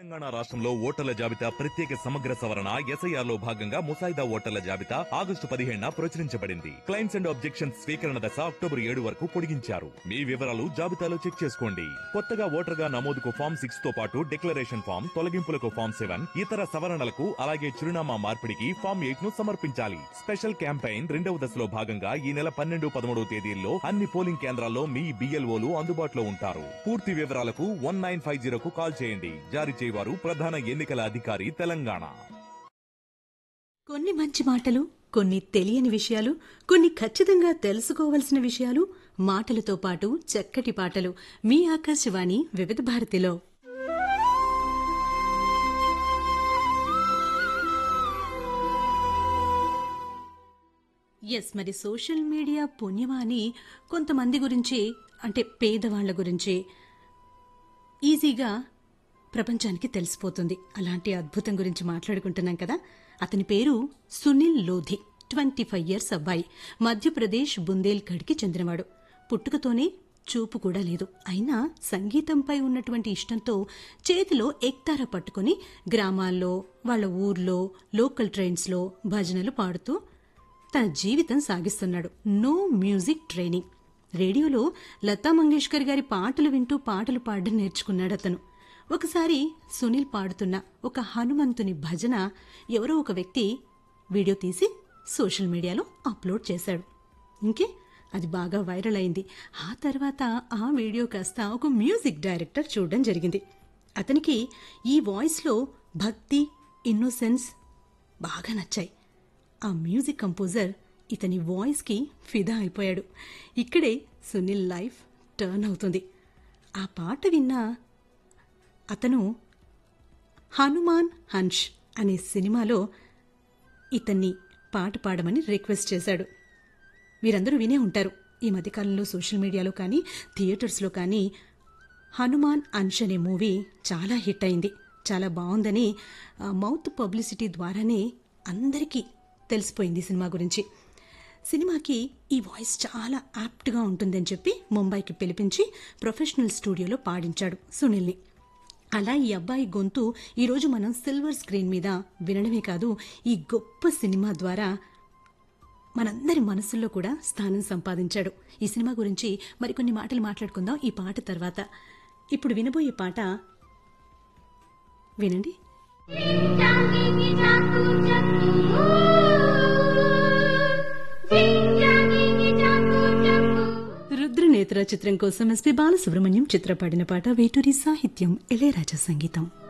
తెలంగాణ రాష్ట్రంలో ఓటర్ల జాబితా ప్రత్యేక సమగ్ర సవరణ ఎస్ఐఆర్ లో భాగంగా ముసాయిదా ఓటర్ల జాబితా ఆగస్టు పదిహేడున ప్రచురించబడింది క్లైమ్స్ అండ్ ఆబ్జెక్షన్స్ స్వీకరణ దశ అక్టోబర్ ఏడు వరకు పొడిగించారు మీ వివరాలు జాబితాలో చెక్ చేసుకోండి కొత్తగా ఓటర్ గా నమోదుకు ఫామ్ సిక్స్ తో పాటు డిక్లరేషన్ ఫామ్ తొలగింపులకు ఫామ్ సెవెన్ ఇతర సవరణలకు అలాగే చిరునామా మార్పిడికి ఫామ్ ఎయిట్ ను సమర్పించాలి స్పెషల్ క్యాంపెయిన్ రెండవ దశలో భాగంగా ఈ నెల పన్నెండు పదమూడవ తేదీల్లో అన్ని పోలింగ్ కేంద్రాల్లో మీ బిఎల్ఓలు అందుబాటులో ఉంటారు పూర్తి వివరాలకు వన్ నైన్ ఫైవ్ జీరోకు కాల్ చేయండి జారీ చేయవారు ప్రధాన ఎన్నికల అధికారి తెలంగాణ కొన్ని మంచి మాటలు కొన్ని తెలియని విషయాలు కొన్ని ఖచ్చితంగా తెలుసుకోవలసిన విషయాలు మాటలతో పాటు చక్కటి పాటలు మీ ఆకాశవాణి వివిధ భారతిలో ఎస్ మరి సోషల్ మీడియా పుణ్యమా అని కొంతమంది గురించి అంటే పేదవాళ్ల గురించి ఈజీగా ప్రపంచానికి తెలిసిపోతుంది అలాంటి అద్భుతం గురించి మాట్లాడుకుంటున్నాం కదా అతని పేరు Sunil Lodhi twenty five years అబ్బాయి మధ్యప్రదేశ్ బుందేల్ఖండ్కి చెందినవాడు పుట్టుకతోనే చూపు కూడా లేదు అయినా సంగీతంపై ఉన్నటువంటి ఇష్టంతో చేతిలో ఎక్తార పట్టుకుని గ్రామాల్లో వాళ్ళ ఊర్లో లోకల్ ట్రైన్స్లో భజనలు పాడుతూ తన జీవితం సాగిస్తున్నాడు నో మ్యూజిక్ ట్రైనింగ్ రేడియోలో లతా మంగేష్కర్ గారి పాటలు వింటూ పాటలు పాడడం నేర్చుకున్నాడు అతను ఒకసారి సునీల్ పాడుతున్న ఒక హనుమంతుని భజన ఎవరో ఒక వ్యక్తి వీడియో తీసి సోషల్ మీడియాలో అప్లోడ్ చేశాడు ఇంకే అది బాగా వైరల్ అయింది ఆ తర్వాత ఆ వీడియో కాస్త ఒక మ్యూజిక్ డైరెక్టర్ చూడడం జరిగింది అతనికి ఈ వాయిస్లో భక్తి ఇన్నోసెన్స్ బాగా నచ్చాయి ఆ మ్యూజిక్ కంపోజర్ ఇతని వాయిస్కి ఫిదా అయిపోయాడు ఇక్కడే సునీల్ లైఫ్ టర్న్ అవుతుంది ఆ పాట విన్న అతను హనుమాన్ హన్ష్ అనే సినిమాలో ఇతన్ని పాట పాడమని రిక్వెస్ట్ చేశాడు మీరందరూ వినే ఉంటారు ఈ మధ్యకాలంలో సోషల్ మీడియాలో కానీ థియేటర్స్లో కానీ హనుమాన్ అంశ్ అనే మూవీ చాలా హిట్ అయింది చాలా బాగుందని ఆ, మౌత్ పబ్లిసిటీ ద్వారానే అందరికీ తెలిసిపోయింది ఈ సినిమా గురించి సినిమాకి ఈ వాయిస్ చాలా యాప్ట్గా ఉంటుందని చెప్పి ముంబైకి పిలిపించి ప్రొఫెషనల్ స్టూడియోలో పాడించాడు సునీల్ని అలా ఈ అబ్బాయి గొంతు ఈరోజు మనం సిల్వర్ స్క్రీన్ మీద వినడమే కాదు ఈ గొప్ప సినిమా ద్వారా మనందరి మనసుల్లో కూడా స్థానం సంపాదించాడు ఈ సినిమా గురించి మరికొన్ని మాటలు మాట్లాడుకుందాం ఈ పాట తర్వాత ఇప్పుడు వినబోయే పాట వినండి జింజాంగి చాకు చక్కు జింజాంగి చాకు చక్కు రుద్రనేత్ర చిత్రం కోసం ఎస్పి బాలసుబ్రహ్మణ్యం చిత్రపడిన పాట వేటూరి సాహిత్యం ఇళయరాజా సంగీతం